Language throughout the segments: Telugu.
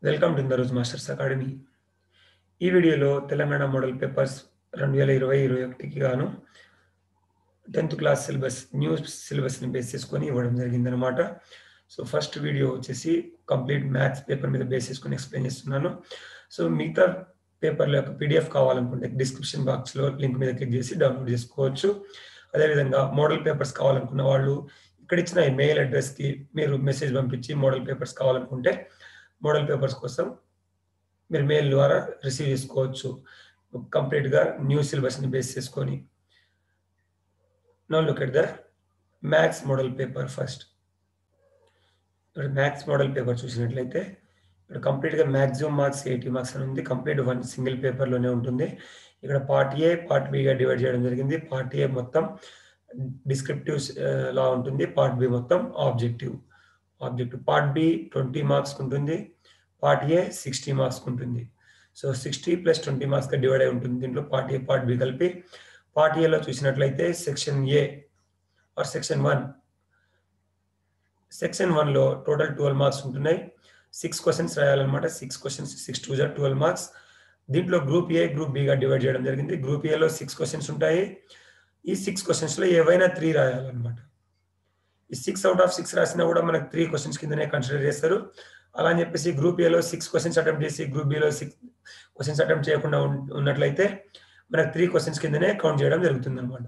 వెల్కమ్ టు ఇందరోజ్ మాస్టర్స్ అకాడమీ ఈ వీడియోలో తెలంగాణ మోడల్ పేపర్స్ రెండు వేల ఇరవై ఇరవై ఒకటికి గాను టెన్త్ క్లాస్ సిలబస్ న్యూ సిలబస్ని బేస్ చేసుకొని ఇవ్వడం జరిగిందనమాట సో ఫస్ట్ వీడియో వచ్చేసి కంప్లీట్ మ్యాథ్స్ పేపర్ మీద బేస్ చేసుకొని ఎక్స్ప్లెయిన్ చేస్తున్నాను సో మిగతా పేపర్ల యొక్క పీడిఎఫ్ కావాలనుకుంటే డిస్క్రిప్షన్ బాక్స్లో లింక్ మీద క్లిక్ చేసి డౌన్లోడ్ చేసుకోవచ్చు అదేవిధంగా మోడల్ పేపర్స్ కావాలనుకున్న వాళ్ళు ఇక్కడ ఇచ్చిన మెయిల్ అడ్రస్కి మీరు మెసేజ్ పంపించి మోడల్ పేపర్స్ కావాలనుకుంటే మోడల్ పేపర్స్ కోసం మీరు మెయిల్ ద్వారా రిసీవ్ చేసుకోవచ్చు కంప్లీట్గా న్యూ సిలబస్ని బేస్ చేసుకొని no look at the maths model paper first ఇక్కడ మ్యాథ్స్ మోడల్ పేపర్ చూసినట్లయితే ఇక్కడ కంప్లీట్గా మ్యాక్సిమం మార్క్స్ ఎయిటీ మార్క్స్ అని ఉంది కంప్లీట్ వన్ సింగిల్ పేపర్లోనే ఉంటుంది ఇక్కడ పార్ట్ ఏ పార్ట్ బిగా డివైడ్ చేయడం జరిగింది పార్ట్ ఏ మొత్తం డిస్క్రిప్టివ్ లా ఉంటుంది పార్ట్ బి మొత్తం objective objective part B twenty marks ఉంటుంది పార్ట్ ఏ సిక్స్టీ మార్క్స్ ఉంటుంది సో సిక్స్టీ ప్లస్ ట్వంటీ మార్క్స్గా డివైడ్ అయి ఉంటుంది దీంట్లో పార్ట్ ఏ పార్ట్ బి కలిపి పార్ట్ ఏలో చూసినట్లయితే section A or section one section వన్లో టోటల్ ట్వెల్వ్ మార్క్స్ ఉంటున్నాయి సిక్స్ క్వశ్చన్స్ రాయాలన్నమాట సిక్స్ క్వశ్చన్స్ సిక్స్ టూ జా ట్వెల్వ్ మార్క్స్ దీంట్లో గ్రూప్ ఏ గ్రూప్ బిగా డివైడ్ చేయడం జరిగింది గ్రూప్ ఏలో సిక్స్ క్వశ్చన్స్ ఉంటాయి ఈ సిక్స్ క్వశ్చన్స్లో ఏవైనా త్రీ రాయాలన్నమాట ఈ సిక్స్ అవుట్ ఆఫ్ సిక్స్ రాసినా కూడా మనకు త్రీ క్వశ్చన్స్ కిందనే కన్సిడర్ చేస్తారు అలా అని చెప్పేసి గ్రూప్ ఏలో సిక్స్ క్వశ్చన్స్ అటెంప్ట్ చేసి గ్రూప్ బిలో సిక్స్ క్వశ్చన్స్ అటెంప్ట్ చేయకుండా ఉన్నట్లయితే మనకు త్రీ క్వశ్చన్స్ కిందనే కౌంట్ చేయడం జరుగుతుంది అనమాట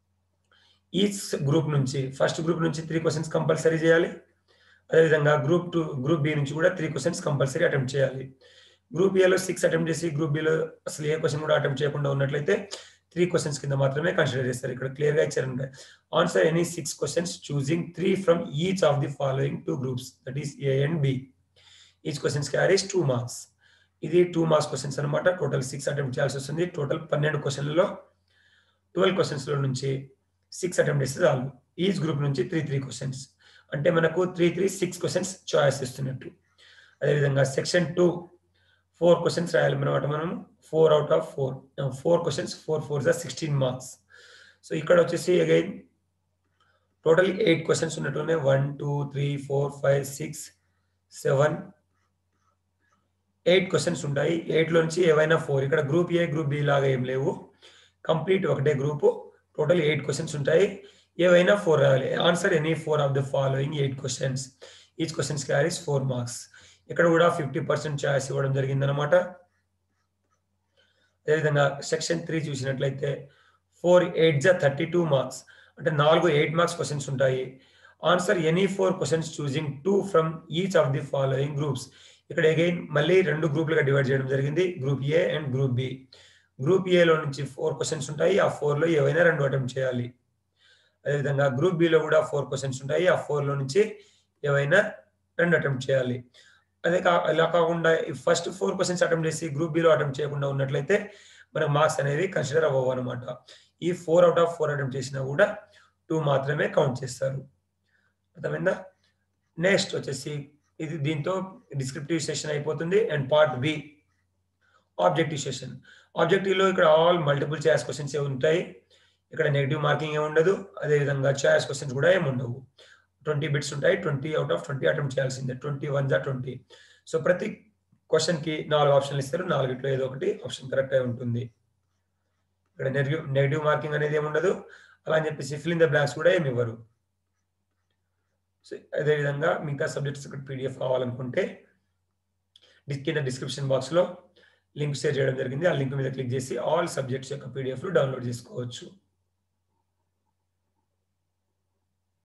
ఈ గ్రూప్ నుంచి ఫస్ట్ గ్రూప్ నుంచి త్రీ క్వశ్చన్స్ కంపల్సరీ చేయాలి అదేవిధంగా గ్రూప్ టూ గ్రూప్ బి నుంచి కూడా త్రీ క్వశ్చన్స్ కంపల్సరీ అటెంప్ట్ చేయాలి గ్రూప్ ఏలో సిక్స్ అటెంప్ట్ చేసి గ్రూప్ బిలో అసలు ఏ క్వశ్చన్ కూడా అటెంప్ట్ చేయకుండా ఉన్నట్లయితే త్రీ క్వశ్చన్స్ కింద మాత్రమే కన్సిడర్ చేస్తారు ఇక్కడ క్లియర్ గా ఇచ్చారు answer any six questions choosing three from each of the following two groups that is A and B each questions carries two marks ఇది టూ మార్క్స్ క్వశ్చన్స్ అనమాట టోటల్ సిక్స్ అటెంప్ట్ చేయాల్సి వస్తుంది టోటల్ పన్నెండు క్వశ్చన్లలో ట్వెల్వ్ క్వశ్చన్స్లో నుంచి సిక్స్ అటెంప్ట్ చేస్తే చాలు ఈచ్ గ్రూప్ నుంచి త్రీ త్రీ క్వశ్చన్స్ అంటే మనకు three three six questions choice ఇస్తున్నట్టు అదేవిధంగా సెక్షన్ టూ ఫోర్ క్వశ్చన్స్ రాయాలన్నమాట మనం four out of four four questions four four జా సిక్స్టీన్ మార్క్స్ సో ఇక్కడ వచ్చేసి అగైన్ టోటల్ ఎయిట్ క్వశ్చన్స్ ఉన్నట్టునే one two three four five six seven eight questions ఉంటాయి ఎయిట్లో నుంచి ఏవైనా ఫోర్ ఇక్కడ గ్రూప్ ఏ గ్రూప్ బి లాగా ఏం లేవు కంప్లీట్ ఒకటే గ్రూప్ టోటల్ ఎయిట్ క్వశ్చన్స్ ఉంటాయి ఏవైనా ఫోర్ రావాలి answer any four of the following eight questions each questions carries four marks ఇక్కడ కూడా ఫిఫ్టీ పర్సెంట్ ఛాయిస్ ఇవ్వడం జరిగిందనమాట అదేవిధంగా సెక్షన్ త్రీ చూసినట్లయితే ఫోర్ ఎయిట్ జా థర్టీ టూ మార్క్స్ అంటే నాలుగు ఎయిట్ మార్క్స్ క్వశ్చన్స్ ఉంటాయి answer any four questions choosing two from each of the following groups ఇక్కడ అగైన్ మళ్ళీ రెండు గ్రూప్లుగా డివైడ్ చేయడం జరిగింది group A and group B group ఏలో నుంచి ఫోర్ క్వశ్చన్స్ ఉంటాయి ఆ ఫోర్లో ఏవైనా రెండు అటెంప్ట్ చేయాలి అదేవిధంగా గ్రూప్ బిలో కూడా ఫోర్ క్వశ్చన్స్ ఉంటాయి ఆ ఫోర్లో నుంచి ఏవైనా రెండు అటెంప్ట్ చేయాలి అదే కా ఇలా కాకుండా ఫస్ట్ ఫోర్ క్వశ్చన్స్ అటెంప్ట్ చేసి గ్రూప్ బిలో అటెంప్ట్ చేయకుండా ఉన్నట్లయితే మనకు మార్క్స్ అనేవి కన్సిడర్ అవ్వవు అనమాట ఈ four out of four attempt చేసినా కూడా టూ మాత్రమే కౌంట్ చేస్తారు అర్థమైందా నెక్స్ట్ వచ్చేసి ఇది దీంతో డిస్క్రిప్టివ్ సెషన్ అయిపోతుంది and part B objective session ఆబ్జెక్టివ్లో ఇక్కడ ఆల్ మల్టిపుల్ చాయిస్ క్వశ్చన్స్ ఏ ఉంటాయి ఇక్కడ నెగిటివ్ మార్కింగ్ ఏమి ఉండదు అదేవిధంగా చాయిస్ క్వశ్చన్స్ కూడా ఏమి ఉండవు ట్వంటీ బిట్స్ ఉంటాయి twenty out of twenty attempt చేయాల్సిందే ట్వంటీ వన్ జా ట్వంటీ సో ప్రతి క్వశ్చన్కి నాలుగు ఆప్షన్లు ఇస్తారు నాలుగిట్లో ఏదో ఒకటి ఆప్షన్ కరెక్ట్ అయి ఉంటుంది ఇక్కడ నెగిటివ్ నెగిటివ్ మార్కింగ్ అనేది ఏమి ఉండదు అలా అని చెప్పేసి ఫిల్ ఇన్ ద బ్లాంక్స్ కూడా ఏమి ఇవ్వరు సో అదేవిధంగా మిగతా సబ్జెక్ట్స్ ఇక్కడ పీడిఎఫ్ కావాలనుకుంటే కింద డిస్క్రిప్షన్ బాక్స్లో లింక్ షేర్ చేయడం జరిగింది ఆ లింక్ మీద క్లిక్ చేసి ఆల్ సబ్జెక్ట్స్ యొక్క పీడిఎఫ్లు డౌన్లోడ్ చేసుకోవచ్చు